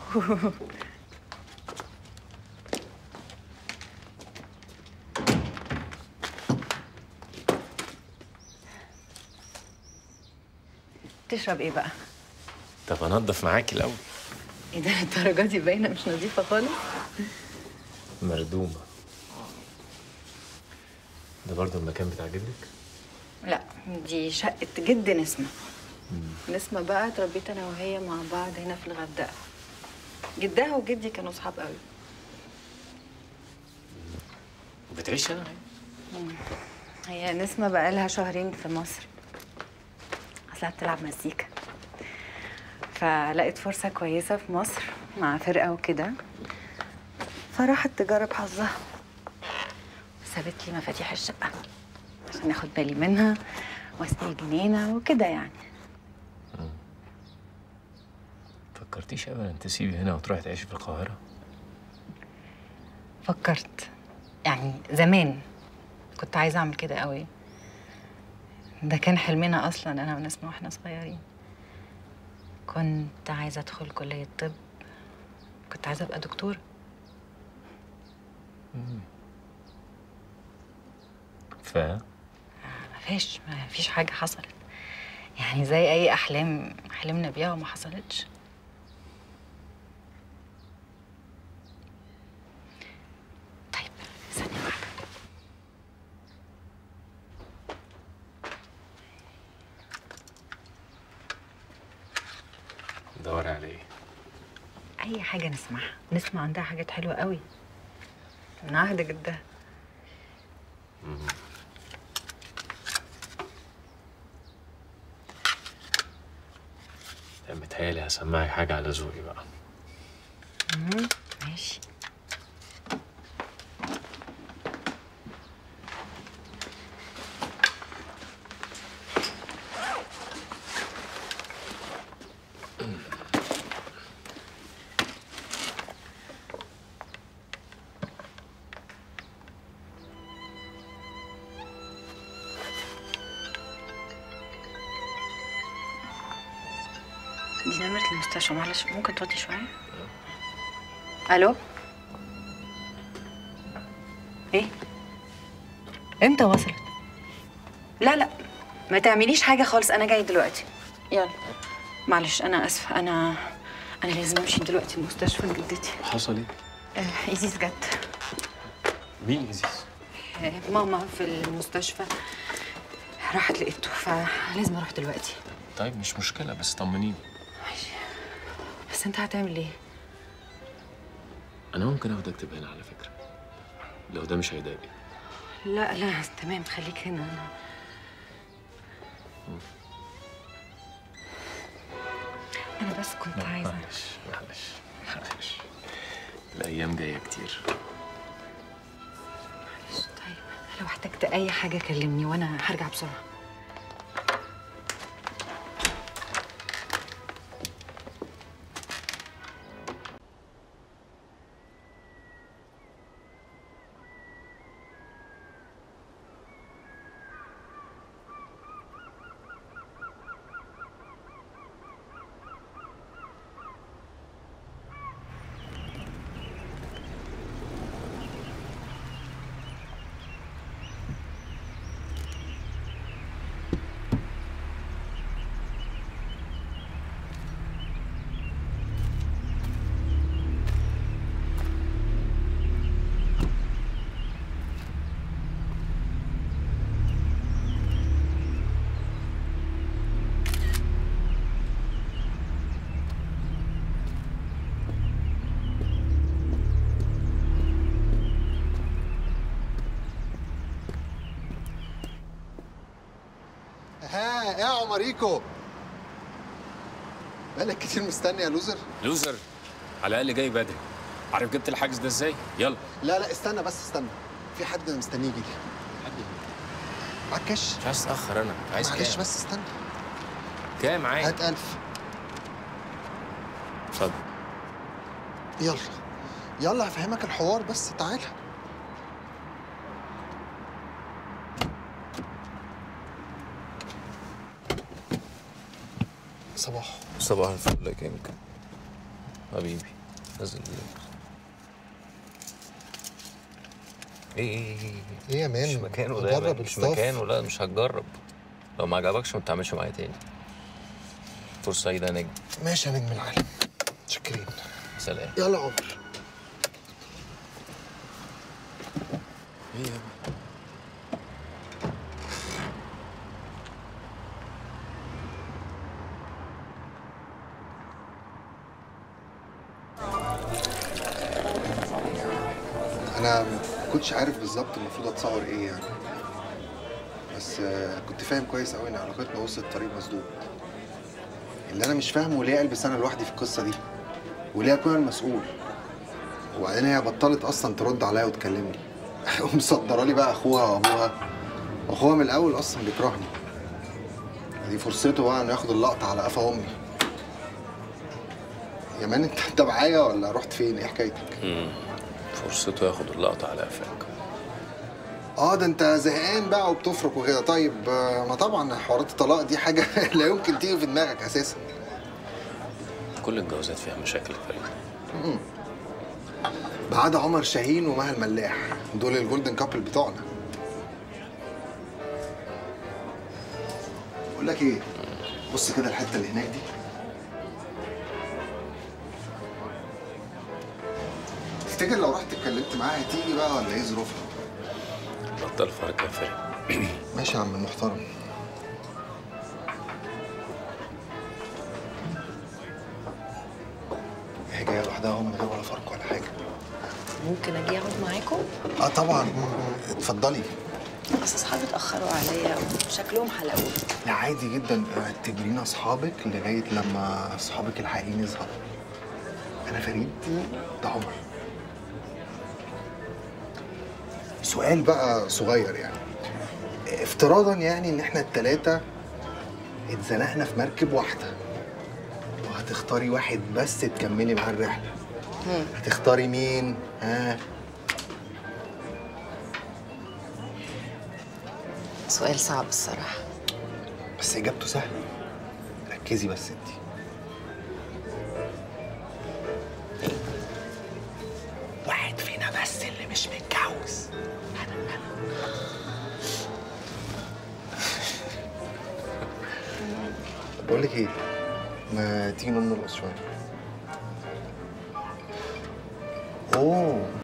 تشرب ايه بقى؟ طب انضف معاكي الاول ايه ده الدرجة دي باينة مش نظيفة خالص؟ مردومه ده برضه المكان بتاع جدك لا دي شقة جد نسمة نسمة بقى اتربيت انا وهي مع بعض هنا في الغردقة جدها وجدي كانوا صحاب قوي وبتعيش هنا هي نسمة بقى لها شهرين في مصر اصلها بتلعب مزيكا فلقيت فرصة كويسة في مصر مع فرقة وكده فراحت تجرب حظها وسابت لي مفاتيح الشقة عشان اخد بالي منها واسقي الجنينة وكده يعني فكرتيش ابدا تسيبي هنا وتروحي تعيشي في القاهره فكرت يعني زمان كنت عايزة أعمل كده قوي ده كان حلمنا أصلا أنا ونسمة وإحنا صغيرين كنت عايزة أدخل كلية طب كنت عايزة أبقى دكتورة ف مفيش مفيش حاجة حصلت يعني زي أي أحلام حلمنا بيها وما حصلتش طيب ثانية واحدة دوري على ايه أي حاجة نسمعها نسمع عندها حاجات حلوة قوي من عهد جدها متهيألي هسمعك حاجه على ذوقي بقى مم، ماشي دي نمرة المستشفى معلش ممكن توطي شوية؟ الو ايه امتى وصلت لا لا ما تعمليش حاجه خالص انا جاي دلوقتي يلا معلش انا اسفه انا انا لازم امشي دلوقتي المستشفى لجدتي حصل ايه آه ايزيس جت مين ازيز آه ماما في المستشفى راحت لقيته فلازم اروح دلوقتي طيب مش مشكله بس طمنيني بس انت هتعمل ايه انا ممكن اخدك تبقى هنا على فكره لو ده مش هيضايقك لا لا تمام خليك هنا انا انا بس كنت عايزه معلش معلش معلش الايام جايه كتير طيب لو احتجت اي حاجه كلمني وانا هرجع بسرعه ها ايه يا عمريكو بقالك كتير مستني يا لوزر لوزر على الاقل جاي بدري عارف جبت الحجز ده ازاي يلا لا لا استنى بس استنى في حد مستنيه يجي لي معاك كاش مش عايز اتاخر انا عايز معلش كام بس استنى كام عايز هات ألف اتفضل يلا يلا هفهمك الحوار بس تعالى صباح صباح الفل يا كيمكا حبيبي نزل ايه ايه ايه ايه يا مان مش مكانه ده يا جرب مان، مش الستاف. مكانه لا مش هتجرب لو ما عجبكش ما تعملش معايا تاني فرصة سعيدة يا نجم ماشي يا نجم العالم شكرين سلام يلا عمر ايه يا انا ما كنتش عارف بالظبط المفروض اتصور ايه يعني بس آه، كنت فاهم كويس قوي ان علاقتنا وصلت طريق مسدود اللي انا مش فاهمه ليه البس انا لوحدي في القصه دي وليه اكون أنا المسؤول وبعدين هي بطلت اصلا ترد عليا وتكلمني ومصدره لي بقى اخوها وابوها واخوها من الاول اصلا بيكرهني دي فرصته بقى انه ياخد اللقطه على قفا امي يا مان انت انت معايا ولا رحت فين ايه حكايتك فرصته ياخد اللقطة على قفاك اه ده انت زهقان بقى وبتفرك وكده طيب آه، ما طبعا حوارات الطلاق دي حاجه لا يمكن تيجي في دماغك اساسا كل الجوازات فيها مشاكل يا فريد ما عدا عمر شاهين ومها الملاح دول الجولدن كابل بتوعنا بقول لك ايه بص كده الحته اللي هناك دي تفتكر لو رحت اتكلمت معاها هتيجي بقى ولا ايه ظروفها بطل فرق يا فريد ماشي يا عم المحترم هي جايه لوحدها اهو من غير ولا فرق ولا حاجه ممكن اجي اقعد معاكم اه طبعا اتفضلي اصل اصحابي اتاخروا عليا وشكلهم حلقوا لا عادي جدا اعتبرينا اصحابك لغايه لما اصحابك الحقيقيين يظهروا انا فريد ده عمر سؤال بقى صغير يعني افتراضا يعني ان احنا التلاتة اتزنقنا في مركب واحدة وهتختاري واحد بس تكملي معاه الرحلة هتختاري مين؟ ها؟ سؤال صعب الصراحه بس اجابته سهلة ركزي بس انتي واحد فينا بس اللي مش متجوز بقول لك ايه ما تيجي نقوم نرقص شويه اوه